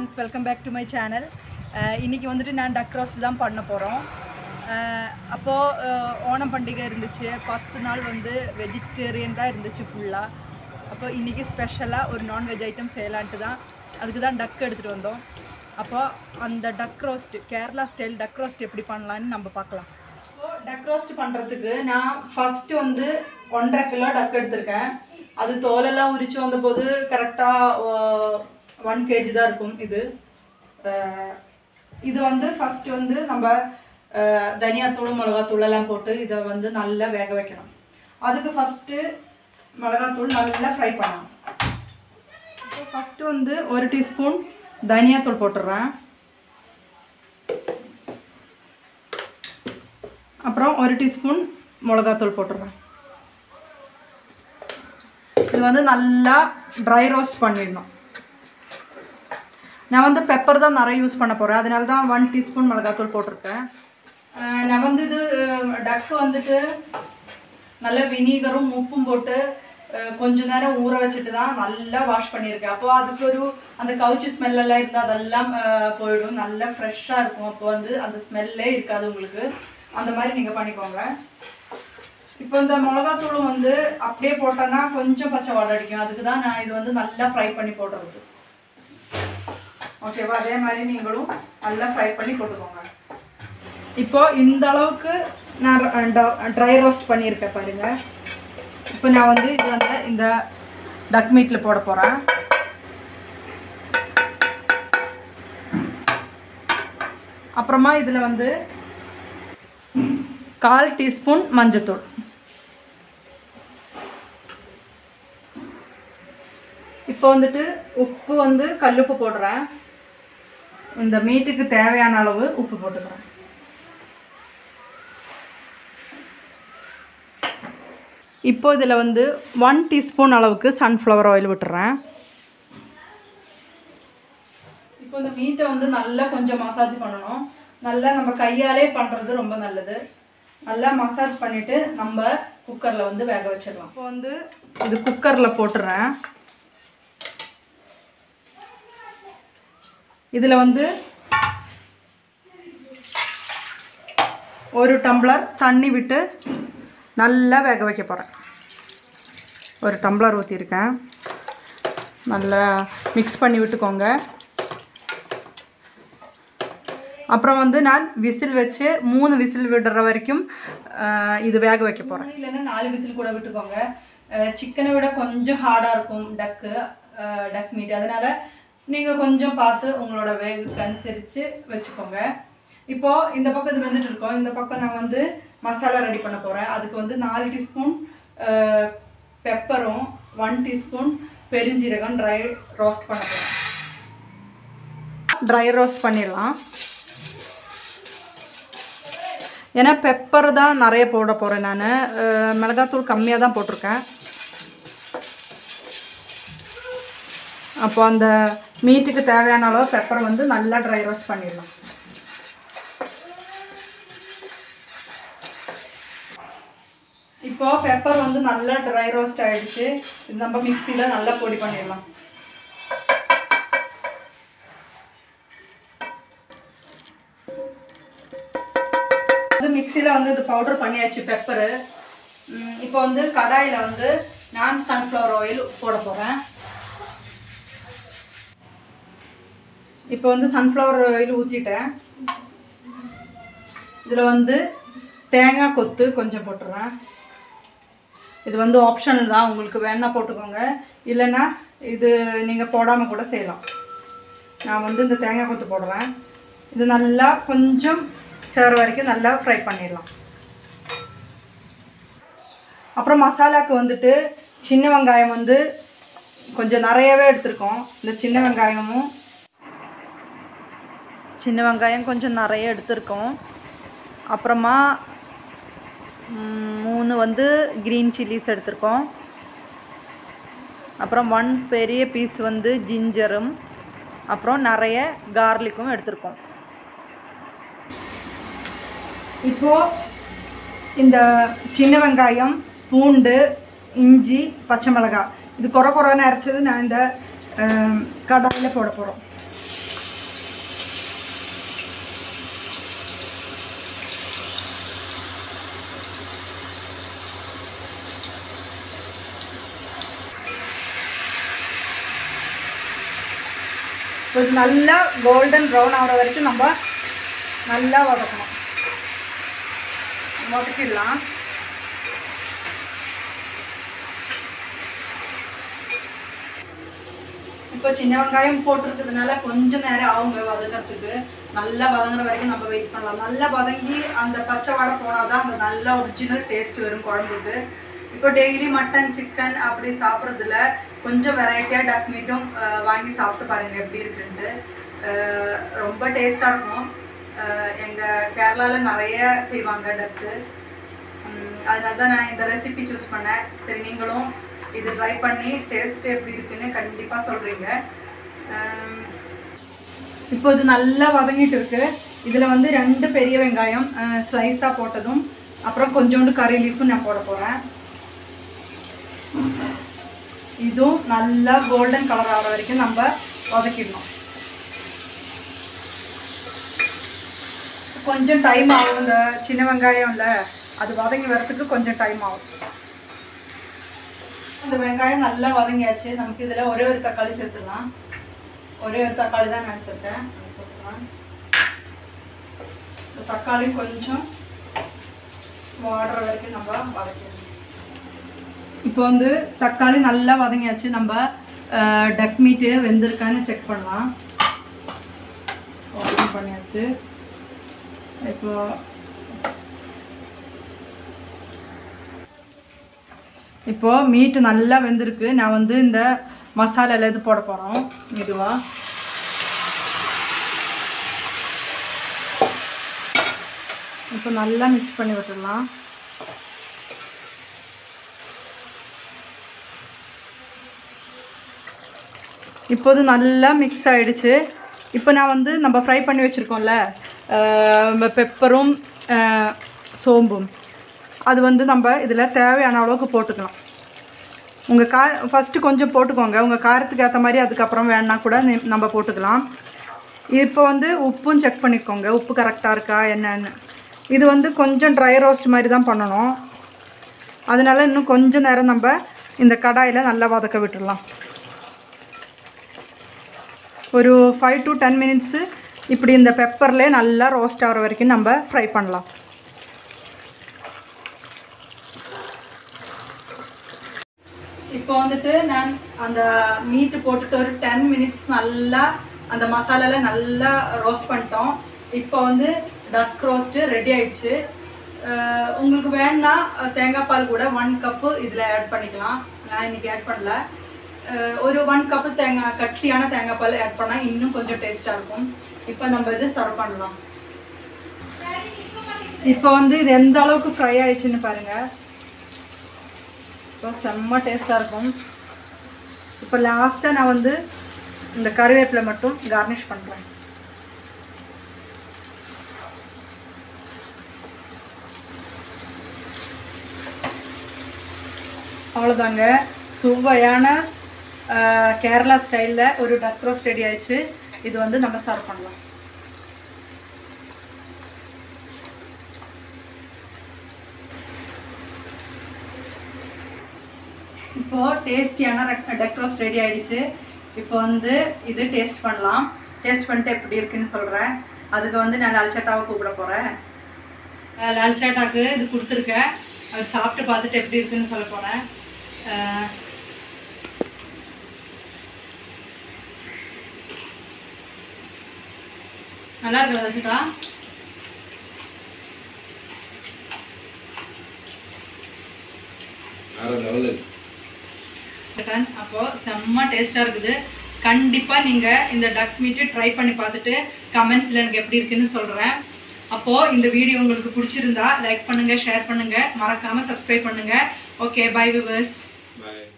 Friends welcome back to my channel இன்றைக்கி வந்துட்டு நான் டக் ரோஸ்ட் தான் பண்ண போகிறோம் அப்போது ஓணம் பண்டிகை இருந்துச்சு பத்து நாள் வந்து வெஜிடேரியன் தான் இருந்துச்சு ஃபுல்லாக அப்போ இன்றைக்கி ஸ்பெஷலாக ஒரு நான்வெஜ் ஐட்டம் செய்யலான்ட்டு தான் அதுக்கு தான் டக் எடுத்துகிட்டு வந்தோம் அப்போ அந்த duck roast Kerala style duck roast எப்படி பண்ணலான்னு நம்ம பார்க்கலாம் இப்போ டக் ரோஸ்ட் பண்ணுறதுக்கு நான் ஃபஸ்ட்டு வந்து ஒன்றரை கிலோ டக் எடுத்திருக்கேன் அது தோலெல்லாம் உரிச்சு வந்தபோது கரெக்டாக ஒன் கேஜி தான் இருக்கும் இது அஹ் இது வந்து ஃபஸ்ட்டு வந்து நம்ம அஹ், தனியாத்தூள் மிளகாத்தூள் எல்லாம் போட்டு இதை வந்து நல்லா வேக வைக்கணும் அதுக்கு ஃபஸ்ட்டு மிளகாத்தூள் நல்லா ஃப்ரை பண்ணணும் இப்போ ஃபஸ்ட்டு வந்து ஒரு டீஸ்பூன் தனியாத்தூள் போட்டுடுறேன் அப்புறம் ஒரு டீஸ்பூன் மிளகாத்தூள் போட்டுடுறேன் இது வந்து நல்லா ட்ரை ரோஸ்ட் பண்ணிடணும் நான் வந்து பெப்பர் தான் நிறைய யூஸ் பண்ண போகிறேன் அதனால தான் ஒன் டீஸ்பூன் மிளகாத்தூள் போட்டிருக்கேன் அஹ் நான் வந்து இது டக்கு வந்துட்டு நல்ல வினீகரும் உப்பும் போட்டு அஹ் கொஞ்ச நேரம் ஊற வச்சுட்டு தான் நல்லா வாஷ் பண்ணியிருக்கேன் அப்போ அதுக்கு ஒரு அந்த கவுச்சி ஸ்மெல்லாம் இருந்தால் அதெல்லாம் அஹ் போயிடும் நல்லா ஃப்ரெஷ்ஷாக இருக்கும் அப்போ வந்து அந்த ஸ்மெல்லே இருக்காது உங்களுக்கு அந்த மாதிரி நீங்கள் பண்ணிக்கோங்க இப்போ இந்த மிளகாத்தூளும் வந்து அப்படியே போட்டோன்னா கொஞ்சம் பச்சை வாடை அடிக்கும் அதுக்கு தான் நான் இது வந்து நல்லா ஃப்ரை பண்ணி போடுறது ஓகேவா அதே மாதிரி நீங்களும் நல்லா ஃப்ரை பண்ணி போட்டுக்கோங்க இப்போ இந்த அளவுக்கு நான் ட்ரை ரோஸ்ட் பண்ணியிருக்கேன் பாருங்க இப்போ நான் வந்து இது வந்து இந்த டக் மீட்டில் போட போகிறேன் அப்புறமா இதில் வந்து கால் டீஸ்பூன் மஞ்சத்தூள் இப்போ வந்துட்டு உப்பு வந்து கல்லுப்பு போடுறேன் இந்த மீட்டுக்கு தேவையான அளவு உப்பு போட்டுக்கிறேன் இப்போ இதில் வந்து ஒன் டீஸ்பூன் அளவுக்கு சன்ஃப்ளவர் ஆயில் விட்டுறேன் இப்போ இந்த மீட்டை வந்து நல்லா கொஞ்சம் மசாஜ் பண்ணணும் நல்லா நம்ம கையாலே பண்ணுறது ரொம்ப நல்லது நல்லா மசாஜ் பண்ணிவிட்டு நம்ம குக்கரில் வந்து வேக வச்சிடலாம் இப்போ வந்து இது குக்கரில் போட்டுறேன் இதில் வந்து ஒரு டம்ளர் தண்ணி விட்டு நல்லா வேக வைக்க போகிறேன் ஒரு டம்ளர் ஊற்றிருக்கேன் நல்லா மிக்ஸ் பண்ணி விட்டுக்கோங்க அப்புறம் வந்து நான் விசில் வச்சு மூணு விசில் விடுற வரைக்கும் ஆஹ், இது வேக வைக்க போகிறேன் இல்லைன்னா நாலு விசில் கூட விட்டுக்கோங்க சிக்கனை விட கொஞ்சம் ஹார்டாக இருக்கும் டக்கு டக் மீட் அதனால் நீங்கள் கொஞ்சம் பார்த்து உங்களோட வேகுக்கு அனுசரித்து வச்சுக்கோங்க இப்போது இந்த பக்கம் இது வந்துட்டு இருக்கோம் இந்த பக்கம் நான் வந்து மசாலா ரெடி பண்ண போகிறேன் அதுக்கு வந்து நாலு டீஸ்பூன் பெப்பரும் ஒன் டீஸ்பூன் பெருஞ்சீரகம் ட்ரை ரோஸ்ட் பண்ண போகிறேன் ட்ரை ரோஸ்ட் பண்ணிடலாம் ஏன்னா பெப்பர் தான் நிறைய போட போகிறேன் நான் மிளகாத்தூள் கம்மியாக தான் போட்டிருக்கேன் அப்போ அந்த மீட்டுக்கு தேவையான அளவு பெப்பர் வந்து நல்லா ட்ரை ரோஸ்ட் பண்ணிடலாம் இப்போ பெப்பர் வந்து நல்லா ட்ரை ரோஸ்ட் ஆயிடுச்சு இது நம்ம மிக்சியில் நல்லா பொடி பண்ணிடலாம் இது மிக்சியில் வந்து இது பவுடர் பண்ணியாச்சு பெப்பரு இப்போ வந்து கடாயில் வந்து நான் சன்ஃப்ளவர் ஆயில் போட போகிறேன் இப்போ வந்து சன்ஃப்ளவர் ஆயில் ஊற்றிட்டேன் இதில் வந்து தேங்காய் கொத்து கொஞ்சம் போட்டுறேன் இது வந்து ஆப்ஷனல் தான் உங்களுக்கு வேணா போட்டுக்கோங்க இல்லைன்னா இது நீங்கள் போடாமல் கூட செய்யலாம் நான் வந்து இந்த தேங்காய் கொத்து போடுறேன் இது நல்லா கொஞ்சம் சேர வரைக்கும் நல்லா ஃப்ரை பண்ணிடலாம் அப்புறம் மசாலாவுக்கு வந்துட்டு சின்ன வெங்காயம் வந்து கொஞ்சம் நிறையவே எடுத்திருக்கோம் இந்த சின்ன வெங்காயமும் சின்ன வெங்காயம் கொஞ்சம் நிறைய எடுத்திருக்கோம் அப்புறமா ம், மூணு வந்து க்ரீன் சில்லிஸ் எடுத்திருக்கோம் அப்புறம் ஒன் பெரிய பீஸ் வந்து ஜிஞ்சரும் அப்புறம் நிறைய கார்லிக்கும் எடுத்திருக்கோம் இப்போது இந்த சின்ன வெங்காயம் பூண்டு இஞ்சி பச்சை மிளகாய் இது குறை குறைன்னு அரைச்சது நான் இந்த கடாயில் போட போகிறோம் இப்போ இது நல்லா கோல்டன் ப்ரௌன் ஆகிற வரைக்கும் நம்ம நல்லா வதக்கணும் வதக்கிடலாம் இப்போ சின்ன வெங்காயம் போட்டிருக்கிறதுனால கொஞ்சம் நேரம் ஆகுங்க வதக்கிறதுக்கு நல்லா வதங்குற வரைக்கும் நம்ம வெயிட் பண்ணலாம் நல்லா வதங்கி அந்த பச்சை வாடை போனால் தான் அந்த நல்ல ஒரிஜினல் டேஸ்ட் வரும் குழம்புக்கு இப்போ டெய்லி மட்டன் சிக்கன் அப்படி சாப்பிட்றதுல கொஞ்சம் வெரைட்டியாக டக் மீட்டும் அஹ், வாங்கி சாப்பிட்டு பாருங்க எப்படி இருக்குன்ட்டு அஹ், ரொம்ப டேஸ்ட்டாக இருக்கும் எங்கள் கேரளாவில் நிறைய செய்வாங்க டக்கு ம், அதனால தான் நான் இந்த ரெசிபி சூஸ் பண்ணேன் சரி நீங்களும் இது ட்ரை பண்ணி டேஸ்ட் எப்படி இருக்குன்னு கண்டிப்பாக சொல்கிறீங்க இப்போ இது நல்லா வதங்கிட்டு இருக்கு இதில் வந்து ரெண்டு பெரிய வெங்காயம் ஸ்லைஸாக போட்டதும் அப்புறம் கொஞ்சோண்டு கறி லீஃபும் நான் போட போகிறேன் இதுவும் நல்லா கோல்டன் கலர் ஆகிற வரைக்கும் நம்ம வதக்கிடணும் கொஞ்சம் டைம் ஆகும் இந்த சின்ன வெங்காயம் இல்லை அது வதங்கி வரதுக்கு கொஞ்சம் டைம் ஆகும் இந்த வெங்காயம் நல்லா வதங்கியாச்சு நமக்கு இதில் ஒரே ஒரு தக்காளி சேர்த்துடலாம் ஒரே ஒரு தக்காளி தான் நான் எடுத்துருக்கேன் அது போட்டுக்கலாம். இந்த தக்காளி கொஞ்சம் வாடுற வரைக்கும் நம்ம வதக்கிடணும் இப்போ வந்து தக்காளி நல்லா வதங்கியாச்சு நம்ம டக் மீட்டு வெந்திருக்கான்னு செக் பண்ணலாம் ஓப்பன் பண்ணியாச்சு இப்போ இப்போ மீட்டு நல்லா வெந்திருக்கு நான் வந்து இந்த மசாலால இது போட போகிறோம் இதுவா இப்போ நல்லா மிக்ஸ் பண்ணி விட்டுடலாம் இப்போது நல்லா மிக்ஸ் ஆயிடுச்சு இப்போ நான் வந்து நம்ம ஃப்ரை பண்ணி வச்சுருக்கோம்ல பெப்பரும் சோம்பும் அது வந்து நம்ம இதில் தேவையான அளவுக்கு போட்டுக்கலாம் உங்கள் கா ஃபஸ்ட்டு கொஞ்சம் போட்டுக்கோங்க உங்கள் காரத்துக்கு ஏற்ற மாதிரி அதுக்கப்புறம் வேணா கூட நீ- நம்ம போட்டுக்கலாம் இப்போ வந்து உப்பும் செக் பண்ணிக்கோங்க உப்பு கரெக்டாக இருக்கா என்னன்னு இது வந்து கொஞ்சம் ட்ரை ரோஸ்ட் மாதிரி தான் பண்ணணும் அதனால இன்னும் கொஞ்சம் நேரம் நம்ம இந்த கடாயில் நல்லா வதக்க விட்டுடலாம் ஒரு ஃபைவ் டு டென் மினிட்ஸு இப்படி இந்த பெப்பர்லேயே நல்லா ரோஸ்ட் ஆகிற வரைக்கும் நம்ம ஃப்ரை பண்ணலாம் இப்போ வந்துட்டு நான் அந்த மீட்டு போட்டுட்டு ஒரு டென் மினிட்ஸ் நல்லா அந்த மசாலால நல்லா ரோஸ்ட் பண்ணிட்டோம் இப்போ வந்து டக் ரோஸ்ட்டு ரெடி ஆயிடுச்சு அஹ் உங்களுக்கு வேணா அஹ் தேங்காய் பால் கூட ஒன் கப்பு இதில் ஆட் பண்ணிக்கலாம் நான் இன்னைக்கு ஆட் பண்ணல அஹ் ஒரு ஒன் கப்பு தேங்காய் கட்டியான தேங்காய் பால் ஆட் பண்ணால் இன்னும் கொஞ்சம் டேஸ்ட்டாக இருக்கும் இப்போ நம்ம இது சர்வ் பண்ணலாம் இப்போ வந்து இது எந்த அளவுக்கு ஃப்ரை ஆயிடுச்சுன்னு பாருங்கள் இப்போ செம்ம டேஸ்ட்டாக இருக்கும் இப்போ லாஸ்ட்டாக நான் வந்து இந்த கருவேப்பிலை மட்டும் கார்னிஷ் பண்ணுறேன் அவ்வளோதாங்க சுவையான ஆஹ், கேரளா ஸ்டைலில் ஒரு டக் ரோஸ்ட் ரெடி ஆயிடுச்சு இது வந்து நம்ம சர்வ் பண்ணலாம் இப்போ டேஸ்டியான டக் ரோஸ்ட் ரெடி ஆயிடுச்சு இப்போ வந்து இது டேஸ்ட் பண்ணலாம் டேஸ்ட் பண்ணிட்டு எப்படி இருக்குன்னு சொல்கிறேன் அதுக்கு வந்து நான் லால்சாட்டாவை கூப்பிட போகிறேன் லால்சாட்டாக்கு இது கொடுத்துருக்கேன் அது சாப்பிட்டு பார்த்துட்டு எப்படி இருக்குன்னு சொல்ல போகிறேன் நல்லா இருக்கா லால்சாட்டா வேற லெவலில் சிக்கன் அப்போது செம்ம டேஸ்ட்டாக இருக்குது கண்டிப்பாக நீங்கள் இந்த டக் மீட்டு ட்ரை பண்ணி பார்த்துட்டு கமெண்ட்ஸில் எனக்கு எப்படி இருக்குன்னு சொல்கிறேன் அப்போது இந்த வீடியோ உங்களுக்கு பிடிச்சிருந்தா லைக் பண்ணுங்கள் ஷேர் பண்ணுங்கள் மறக்காமல் சப்ஸ்கிரைப் பண்ணுங்கள் ஓகே பை விவர்ஸ் பாய்